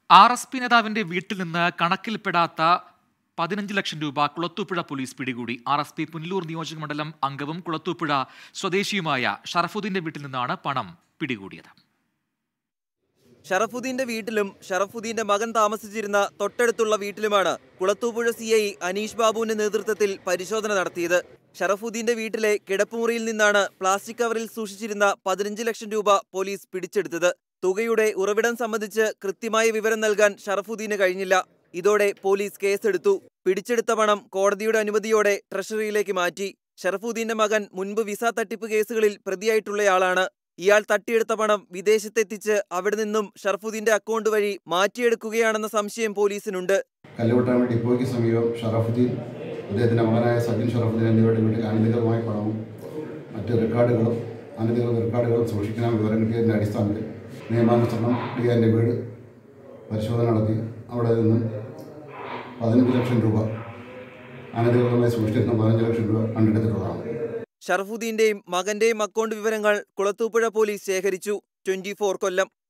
R S P നേതാവിന്റെ വീട്ടിൽ നിന്ന് കണക്കിൽപ്പെടാത്ത പതിനഞ്ച് ലക്ഷം രൂപ കുളത്തൂപ്പുഴ പോലീസ് പിടികൂടി ആർ എസ് പി പുനലൂർ നിയോജക മണ്ഡലം അംഗവും കുളത്തൂപ്പുഴ സ്വദേശിയുമായ ഷറഫുദ്ദീന്റെ വീട്ടിൽ നിന്നാണ് പണം പിടികൂടിയത് ഷറഫുദ്ദീന്റെ വീട്ടിലും ഷറഫുദ്ദീന്റെ മകൻ താമസിച്ചിരുന്ന തൊട്ടടുത്തുള്ള വീട്ടിലുമാണ് കുളത്തൂപ്പുഴ സി ഐ അനീഷ് ബാബുവിന്റെ നേതൃത്വത്തിൽ പരിശോധന നടത്തിയത് ഷറഫുദ്ദീന്റെ വീട്ടിലെ കിടപ്പുമുറിയിൽ നിന്നാണ് പ്ലാസ്റ്റിക് കവറിൽ സൂക്ഷിച്ചിരുന്ന പതിനഞ്ച് ലക്ഷം രൂപ പോലീസ് പിടിച്ചെടുത്തത് തുകയുടെ ഉറവിടം സംബന്ധിച്ച് കൃത്യമായ വിവരം നൽകാൻ ഷറഫുദ്ദീന് കഴിഞ്ഞില്ല ഇതോടെ പോലീസ് കേസെടുത്തു പിടിച്ചെടുത്ത പണം കോടതിയുടെ അനുമതിയോടെ ട്രഷറിയിലേക്ക് മാറ്റി ഷറഫുദ്ദീന്റെ മകൻ മുൻപ് വിസ തട്ടിപ്പ് കേസുകളിൽ പ്രതിയായിട്ടുള്ളയാളാണ് ഇയാൾ തട്ടിയെടുത്ത പണം വിദേശത്തെത്തിച്ച് അവിടെ നിന്നും ഷറഫുദ്ദീന്റെ അക്കൗണ്ട് വഴി മാറ്റിയെടുക്കുകയാണെന്ന സംശയം പോലീസിനുണ്ട് കല്ലുവട്ടാമ ഡിപ്പോയ്ക്ക് സമീപം ഷറഫുദ്ദീൻ അദ്ദേഹത്തിൻ്റെ മകനായ സബിൻ ഷറഫുദ്ദീൻ എന്നിവരുടെ വീട്ടിൽ അനധികൃതമായ പണവും മറ്റ് റെക്കോർഡുകളും അനധികൃത റെക്കോർഡുകളും സൂക്ഷിക്കാൻ വിവരം കിട്ടിയതിൻ്റെ അടിസ്ഥാനത്തിൽ നിയമാനുസരണം ഡി എൻ്റെ വീട് പരിശോധന നടത്തി അവിടെ നിന്നും പതിനഞ്ച് ലക്ഷം രൂപ അനധികൃതമായി സൂക്ഷിച്ചിരുന്ന പതിനഞ്ച് ലക്ഷം രൂപ കണ്ടെടുത്തിട്ടുള്ളതാണ് ഷറഫുദ്ദീന്റെയും മകന്റെയും അക്കൗണ്ട് വിവരങ്ങൾ കുളത്തൂപ്പുഴ പോലീസ് ശേഖരിച്ചു ട്വന്റി കൊല്ലം